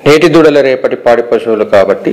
నేటి దూడల రేపటి పాడి పశువులు కాబట్టి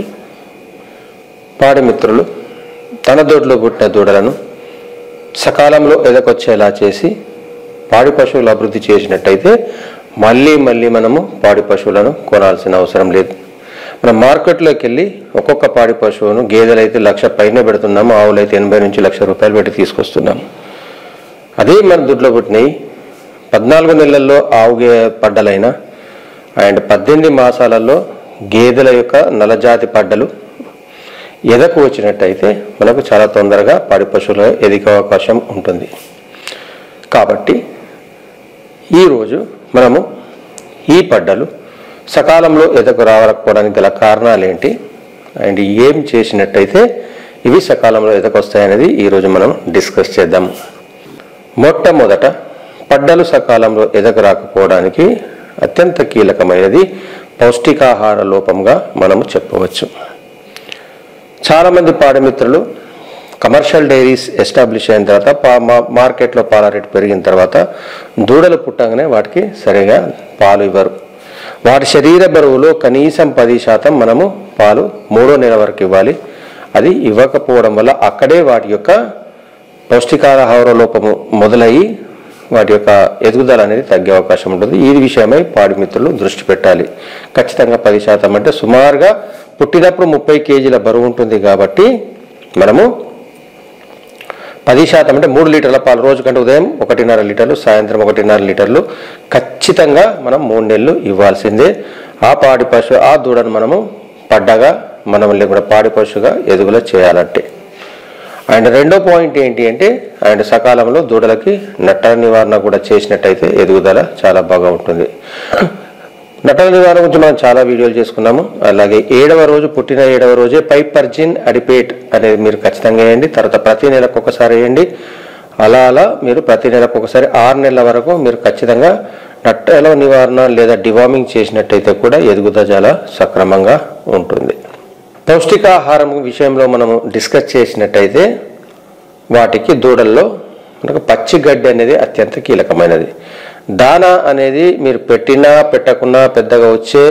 పాడి మిత్రులు తన దొడ్లో పుట్టిన దూడలను సకాలంలో ఎదకొచ్చేలా చేసి పాడి పశువులు అభివృద్ధి చేసినట్టయితే మళ్ళీ మళ్ళీ మనము పాడి పశువులను కొనాల్సిన అవసరం లేదు మనం మార్కెట్లోకి వెళ్ళి ఒక్కొక్క పాడి పశువును గేదెలు అయితే లక్ష పైన పెడుతున్నాము ఆవులు అయితే ఎనభై నుంచి లక్ష రూపాయలు పెట్టి తీసుకొస్తున్నాము అదే మన దుడ్లో పుట్టినాయి పద్నాలుగు నెలల్లో ఆవు గే పడ్డలైన అండ్ పద్దెనిమిది మాసాలలో గేదెల యొక్క నలజాతి పడ్డలు ఎదకు వచ్చినట్టయితే మనకు చాలా తొందరగా పాడి పశువుల ఎదిగే అవకాశం ఉంటుంది కాబట్టి ఈరోజు మనము ఈ పడ్డలు సకాలంలో ఎదకు రావకపోవడానికి గల కారణాలు ఏంటి అండ్ ఏం చేసినట్టయితే ఇవి సకాలంలో ఎదకొస్తాయనేది ఈరోజు మనం డిస్కస్ చేద్దాం మొట్టమొదట పడ్డలు సకాలంలో ఎదకు రాకపోవడానికి అత్యంత కీలకమైనది పౌష్టికాహార లోపంగా మనము చెప్పవచ్చు చాలామంది పాడమిత్రులు కమర్షియల్ డైరీస్ ఎస్టాబ్లిష్ అయిన తర్వాత పా మా- మార్కెట్లో పాల రేటు పెరిగిన తర్వాత దూడలు పుట్టగానే వాటికి సరిగా పాలు ఇవ్వరు వాటి శరీర బరువులో కనీసం పది శాతం మనము పాలు మూడో నెల వరకు ఇవ్వాలి అది ఇవ్వకపోవడం వల్ల అక్కడే వాటి యొక్క పౌష్టికాహార లోపము మొదలయ్యి వాటి యొక్క ఎదుగుదల అనేది తగ్గే అవకాశం ఉంటుంది ఈ విషయమై పాడి మిత్రులు దృష్టి పెట్టాలి ఖచ్చితంగా పది శాతం అంటే సుమారుగా పుట్టినప్పుడు ముప్పై కేజీల బరువు ఉంటుంది కాబట్టి మనము పది శాతం అంటే మూడు లీటర్ల పాలు రోజు కంటే ఉదయం ఒకటిన్నర లీటర్లు సాయంత్రం ఒకటిన్నర లీటర్లు ఖచ్చితంగా మనం మూడు నెలలు ఇవ్వాల్సిందే ఆ పాడి పశువు ఆ దూడను మనము పడ్డగా మనం లేకుండా పాడి పశువుగా ఎదుగుల చేయాలంటే అండ్ రెండో పాయింట్ ఏంటి అంటే అండ్ సకాలంలో దూడలకి నట్టల నివారణ కూడా చేసినట్టయితే ఎదుగుదల చాలా బాగా ఉంటుంది నటల నివారణ గురించి మనం చాలా వీడియోలు చేసుకున్నాము అలాగే ఏడవ రోజు పుట్టిన ఏడవ రోజే పైపర్జిన్ అడిపేట్ అనేది మీరు ఖచ్చితంగా వేయండి తర్వాత ప్రతి నెలకు ఒకసారి వేయండి అలా అలా మీరు ప్రతి నెలకు ఒకసారి ఆరు నెలల వరకు మీరు ఖచ్చితంగా నట్టల నివారణ లేదా డివార్మింగ్ చేసినట్టయితే కూడా ఎదుగుదల చాలా సక్రమంగా ఉంటుంది పౌష్టికాహారం విషయంలో మనము డిస్కస్ చేసినట్టయితే వాటికి దూడల్లో మనకు పచ్చి గడ్డి అనేది అత్యంత కీలకమైనది దానా అనేది మీరు పెట్టినా పెట్టకున్నా పెద్దగా వచ్చే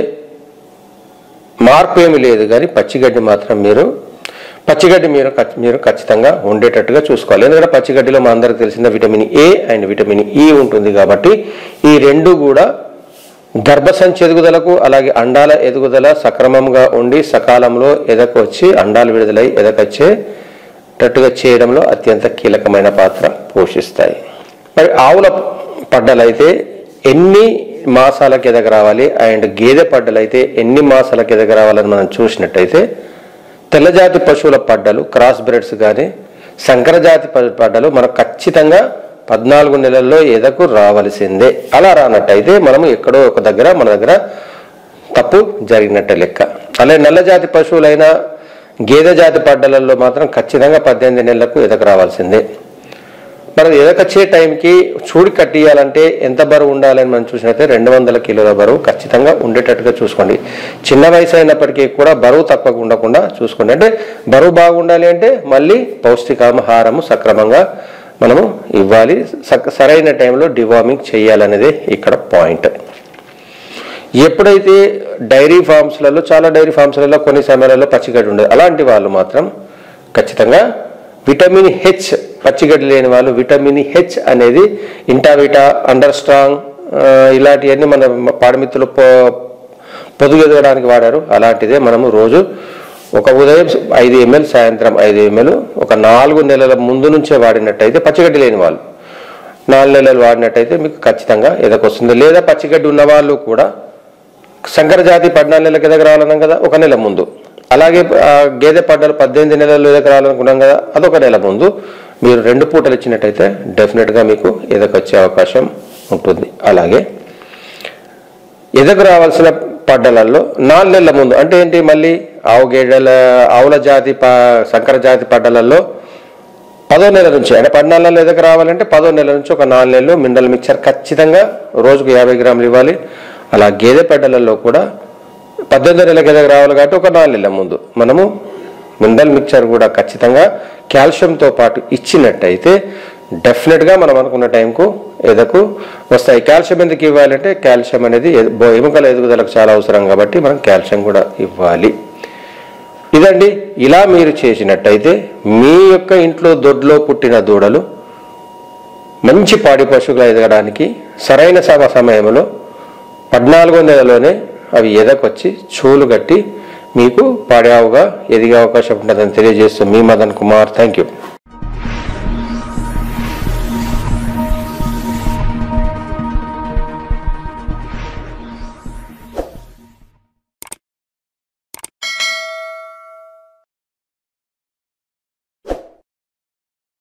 మార్పు ఏమి లేదు కానీ పచ్చిగడ్డి మాత్రం మీరు పచ్చిగడ్డి మీరు ఖచ్- మీరు ఖచ్చితంగా ఉండేటట్టుగా చూసుకోవాలి ఎందుకంటే పచ్చిగడ్డిలో మా అందరికి తెలిసిన vitamin A and vitamin E ఉంటుంది కాబట్టి ఈ రెండు కూడా గర్భసంచి ఎదుగుదలకు అలాగే అండాల ఎదుగుదల సక్రమంగా ఉండి సకాలంలో ఎదకొచ్చి అండాలు విడుదలై ఎదకొచ్చేటట్టుగా చేయడంలో అత్యంత కీలకమైన పాత్ర పోషిస్తాయి మరి ఆవుల పడ్డలైతే ఎన్ని మాసాలకు ఎదగ రావాలి అండ్ గేదె పడ్డలైతే ఎన్ని మాసాలకు ఎదగ రావాలని మనం చూసినట్టయితే తెల్లజాతి పశువుల పడ్డలు క్రాస్ బ్రెడ్స్ కానీ సంకరజాతి ప- పడ్డలు మనకు ఖచ్చితంగా పద్నాలుగు నెలల్లో ఎదకు రావలసిందే అలా రానట్టయితే మనము ఎక్కడో ఒక దగ్గర మన దగ్గర తప్పు జరిగినట్టే లెక్క అలాగే నల్లజాతి పశువులైన గేదె జాతి పడ్డలలో మాత్రం ఖచ్చితంగా పద్దెనిమిది నెలలకు ఎదకు రావాల్సిందే మనం ఎదకొచ్చే టైంకి చూడి కట్టియాలంటే ఎంత బరువు ఉండాలని మనం చూసినట్లయితే రెండు వందల కిలోల బరువు ఖచ్చితంగా ఉండేటట్టుగా చూసుకోండి చిన్న వయసు అయినప్పటికీ కూడా బరువు తక్కువ ఉండకుండా చూసుకోండి అంటే బరువు బాగుండాలి అంటే మళ్ళీ పౌష్టికాహారము సక్రమంగా మనము ఇవ్వాలి సక్- సరైన టైంలో డివార్మింగ్ చేయాలనేదే ఇక్కడ పాయింట్ ఎప్పుడైతే డైరీ ఫార్మ్స్లలో చాలా డైరీ ఫార్మ్స్లలో కొన్ని సమయాలలో పచ్చిగడ్డి ఉండదు అలాంటి వాళ్ళు మాత్రం ఖచ్చితంగా విటమిన్ హెచ్ పచ్చిగడ్డి లేని వాళ్ళు విటమిన్ హెచ్ అనేది ఇంటావిటా అండర్ స్ట్రాంగ్ ఆ, ఇలాంటివన్నీ మన పాడమిత్రులు పొ పొదుగు ఎదగడానికి వాడారు అలాంటిదే మనము రోజు ఒక ఉదయం ఐదు ఎంఎల్ సాయంత్రం ఐదు ఎంఎల్ ఒక నాలుగు నెలల ముందు నుంచే వాడినట్టయితే పచ్చిగడ్డి లేని వాళ్ళు నాలుగు నెలలు వాడినట్టయితే మీకు ఖచ్చితంగా ఎదకొస్తుంది లేదా పచ్చిగడ్డి ఉన్న వాళ్ళు కూడా సంకర జాతి పద్నాలుగు నెలలకు ఎదగ రావాలన్నాం కదా ఒక నెల ముందు అలాగే ఆ, గేదె పడ్డలు పద్దెనిమిది నెలలు ఎదగ రావాలనుకున్నాం కదా అదొక నెల ముందు మీరు రెండు పూటలు ఇచ్చినట్టయితే డెఫినెట్గా మీకు ఎదకొచ్చే అవకాశం ఉంటుంది అలాగే ఎదకు రావాల్సిన పడ్డలలో నాలుగు నెలల ముందు అంటే ఏంటి మళ్ళీ ఆవు గేడెల ఆవుల జాతి ప సంకర జాతి పడ్డలలో పదో నెల నుంచి అంటే పద్నాలుగు నెలలు ఎదకు రావాలంటే పదో నెల నుంచి ఒక నాలుగు నెలలు మినరల్ మిక్చర్ ఖచ్చితంగా రోజుకు యాభై గ్రాములు ఇవ్వాలి అలా గేదె పెడ్డలలో కూడా పద్దెనిమిది నెలలకు ఎదకు రావాలి కాబట్టి ఒక నాలుగు నెలల ముందు మనము మినరల్ మిక్చర్ కూడా ఖచ్చితంగా కాల్షియంతో పాటు ఇచ్చినట్టయితే డెఫినెట్గా మనం అనుకున్న టైంకు ఎదకు వస్తాయి కాల్షియం ఎందుకు ఇవ్వాలంటే కాల్షియం అనేది ఎ- బో- ఎముకల ఎదుగుదలకు చాలా అవసరం కాబట్టి మనం కాల్షియం కూడా ఇవ్వాలి ఇదండి ఇలా మీరు చేసినట్టయితే మీ యొక్క ఇంట్లో దొడ్లో పుట్టిన దూడలు మంచి పాడి పశువుగా ఎదగడానికి సరైన సమ సమయంలో పద్నాలుగో నెలలోనే అవి ఎదకొచ్చి చూలు కట్టి మీకు పాడే ఆవుగా ఎదిగే అవకాశం ఉంటుందని తెలియజేస్తూ మీ మదన్ కుమార్ థ్యాంక్ యూ